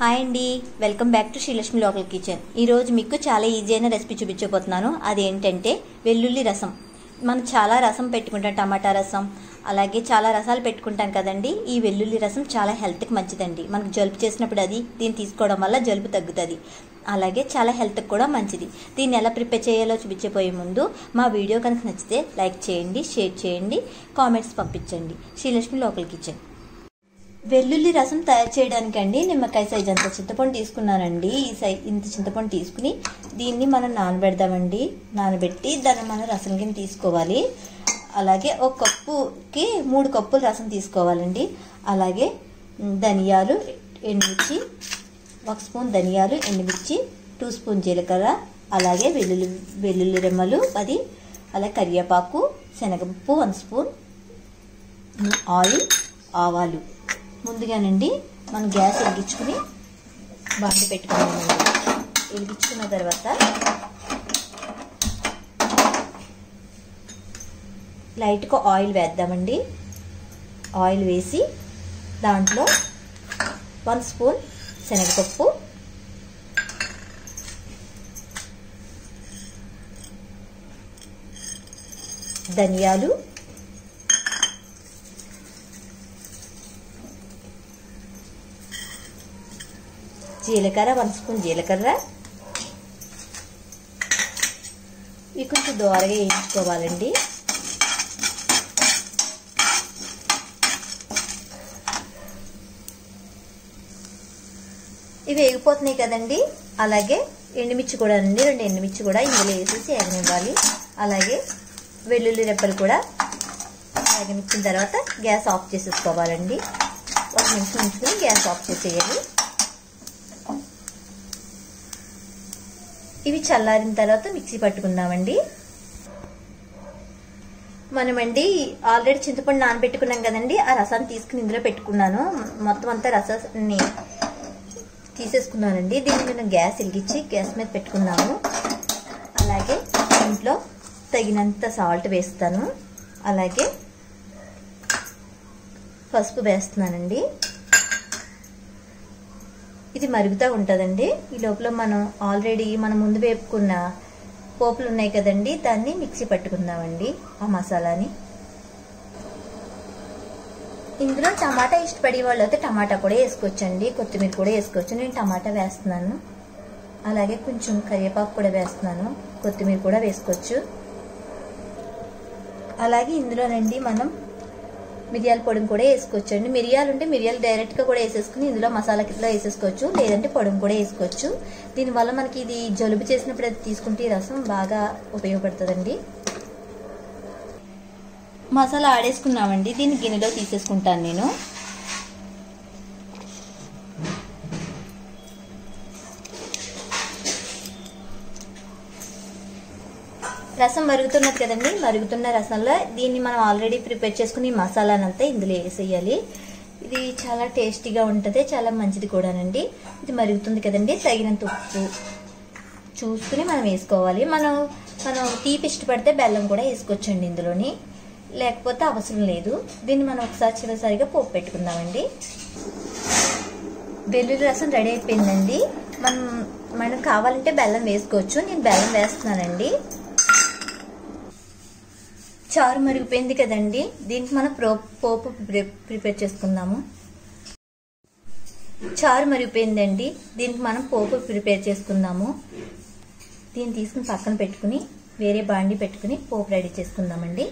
hi అండి welcome back to Srilakshmi local kitchen ఈరోజు మీకు చాలా ఈజీ అయిన రెసిపీ చూపించబోతున్నాను అదేంటంటే వెల్లుల్లి రసం మనం చాలా రసం పెట్టుకుంటాం టమాటా రసం అలాగే చాలా రసాలు పెట్టుకుంటాం కదండి ఈ వెల్లుల్లి రసం చాలా హెల్త్కి మంచిదండి మనకు జలుబు చేసినప్పుడు అది దీన్ని తీసుకోవడం వల్ల జలుబు తగ్గుతుంది అలాగే చాలా హెల్త్కి కూడా మంచిది దీన్ని ఎలా ప్రిపేర్ చేయాలో చూపించబోయే ముందు మా వీడియో కనుక నచ్చితే లైక్ చేయండి షేర్ చేయండి కామెంట్స్ పంపించండి శ్రీలక్ష్మి లోకల్ కిచెన్ వెల్లుల్లి రసం తయారు చేయడానికి అండి నిమ్మకాయ సైజ్ అంత చింతపండు తీసుకున్నానండి ఈ సై ఇంత చింతపండు తీసుకుని దీన్ని మనం నానబెడదామండి నానబెట్టి దాన్ని మనం రసం కింద తీసుకోవాలి అలాగే ఒక కప్పుకి మూడు కప్పులు రసం తీసుకోవాలండి అలాగే ధనియాలు ఎండుమిర్చి ఒక స్పూన్ ధనియాలు ఎండుమిర్చి టూ స్పూన్ జీలకర్ర అలాగే వెల్లుల్లి వెల్లుల్లి రెమ్మలు పది అలాగే కరివేపాకు శనగపప్పు వన్ స్పూన్ ఆయిల్ ఆవాలు ముందుగానండి మనం గ్యాస్ వెలిగించుకుని బాండి పెట్టుకున్నామండి వెలిగించుకున్న తర్వాత లైట్గా ఆయిల్ వేద్దామండి ఆయిల్ వేసి దాంట్లో వన్ స్పూన్ శనగపప్పు ధనియాలు జీలకర్ర వన్ స్పూన్ జీలకర్ర ఇవి కొంచెం దోరగా వేయించుకోవాలండి ఇవి వేగిపోతున్నాయి కదండి అలాగే ఎండుమిర్చి కూడా అండి రెండు ఎండుమిర్చి కూడా ఇందులో వేసేసి వేగనివ్వాలి అలాగే వెల్లుల్లి రెప్పలు కూడా వేగనిచ్చిన తర్వాత గ్యాస్ ఆఫ్ చేసేసుకోవాలండి ఒక నిమిషం ఉంచుకుని గ్యాస్ ఆఫ్ చేసేయాలి ఇవి చల్లారిన తర్వాత మిక్సీ పట్టుకుందామండి మనమండి ఆల్రెడీ చింతపండు నానబెట్టుకున్నాం కదండి ఆ రసాన్ని తీసుకుని ఇందులో పెట్టుకున్నాను మొత్తం అంతా రసాన్ని తీసేసుకున్నానండి దీన్ని నేను గ్యాస్ వెలిగించి గ్యాస్ మీద పెట్టుకున్నాము అలాగే ఇంట్లో తగినంత సాల్ట్ వేస్తాను అలాగే పసుపు వేస్తున్నానండి ఇది మరుగుతూ ఉంటుందండి ఈ లోపల మనం ఆల్రెడీ మనం ముందు వేపుకున్న పోపులు ఉన్నాయి కదండి దాన్ని మిక్సీ పట్టుకుందామండి ఆ మసాలాని ఇందులో టమాటా ఇష్టపడే వాళ్ళు అయితే టమాటా కూడా వేసుకోవచ్చండి కొత్తిమీర కూడా వేసుకోవచ్చు నేను టమాటా వేస్తున్నాను అలాగే కొంచెం కరివేపాకు కూడా వేస్తున్నాను కొత్తిమీర కూడా వేసుకోవచ్చు అలాగే ఇందులోనండి మనం మిరియాల పొడిని కూడా వేసుకోవచ్చు అండి మిరియాలు ఉంటే మిరియాలు డైరెక్ట్గా కూడా వేసేసుకుని ఇందులో మసాలా కిట్లో వేసేసుకోవచ్చు లేదంటే పొడిని కూడా వేసుకోవచ్చు దీనివల్ల మనకి ఇది జలుబు చేసినప్పుడు అది తీసుకుంటే రసం బాగా ఉపయోగపడుతుందండి మసాలా ఆడేసుకున్నామండి దీన్ని గిన్నెలో తీసేసుకుంటాను నేను రసం మరుగుతున్నది కదండి మరుగుతున్న రసంలో దీన్ని మనం ఆల్రెడీ ప్రిపేర్ చేసుకుని మసాలానంతా ఇందులో వేసేయాలి ఇది చాలా టేస్టీగా ఉంటుంది చాలా మంచిది కూడానండి ఇది మరుగుతుంది కదండి తగినంత ఉప్పు చూసుకుని మనం వేసుకోవాలి మనం మనం తీపి ఇష్టపడితే బెల్లం కూడా వేసుకోవచ్చండి ఇందులోని లేకపోతే అవసరం లేదు దీన్ని మనం ఒకసారి చివరిసారిగా పోపు పెట్టుకుందామండి వెల్లుల్లి రసం రెడీ అయిపోయిందండి మనం మనం కావాలంటే బెల్లం వేసుకోవచ్చు నేను బెల్లం వేస్తున్నానండి చారు మరిగిపోయింది కదండి దీనికి మనం ప్రో పోపు ప్రిపేర్ చేసుకుందాము చారు మరిగిపోయిందండి దీనికి మనం పోపు ప్రిపేర్ చేసుకుందాము దీన్ని తీసుకుని పక్కన పెట్టుకుని వేరే బాండి పెట్టుకుని పోపు రెడీ చేసుకుందామండి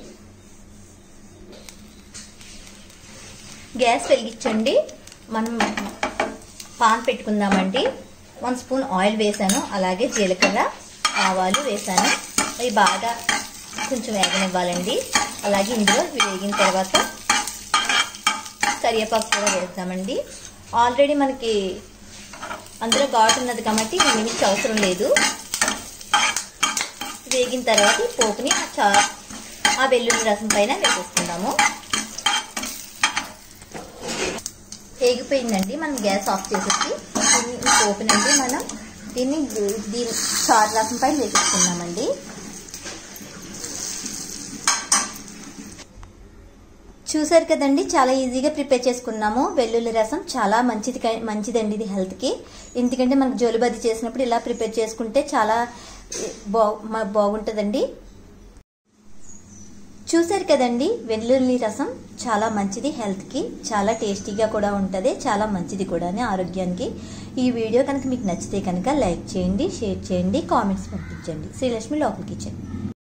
గ్యాస్ వెలిగించండి మనం పాన్ పెట్టుకుందామండి వన్ స్పూన్ ఆయిల్ వేసాను అలాగే జీలకర్ర ఆవాలు వేసాను అవి బాగా కొంచెం వేగనివ్వాలండి అలాగే ఇందులో వేగిన తర్వాత కరివేపాకు కూడా వేస్తామండి ఆల్రెడీ మనకి అందులో ఘాటు ఉన్నది కాబట్టి మిర్చి అవసరం లేదు వేగిన తర్వాత ఈ పోపుని చా ఆ వెల్లుల్లి రసం పైన వేసేసుకుందాము వేగిపోయిందండి మనం గ్యాస్ ఆఫ్ చేసేసి దీన్ని ఈ పోపునండి మనం దీన్ని దీని చారు రసం పైన వేసేసుకుందామండి చూసారు కదండి చాలా ఈజీగా ప్రిపేర్ చేసుకున్నాము వెల్లుల్లి రసం చాలా మంచిది క- మంచిదండి ఇది హెల్త్కి ఎందుకంటే మనకు జోలుబది చేసినప్పుడు ఇలా ప్రిపేర్ చేసుకుంటే చాలా బా మ- బాగుంటుందండి చూసారు కదండి వెల్లుల్లి రసం చాలా మంచిది హెల్త్కి చాలా టేస్టీగా కూడా ఉంటుంది చాలా మంచిది కూడా ఆరోగ్యానికి ఈ వీడియో కనుక మీకు నచ్చితే కనుక లైక్ చేయండి షేర్ చేయండి కామెంట్స్ పంపించండి శ్రీలక్ష్మి లోకల్ కిచెన్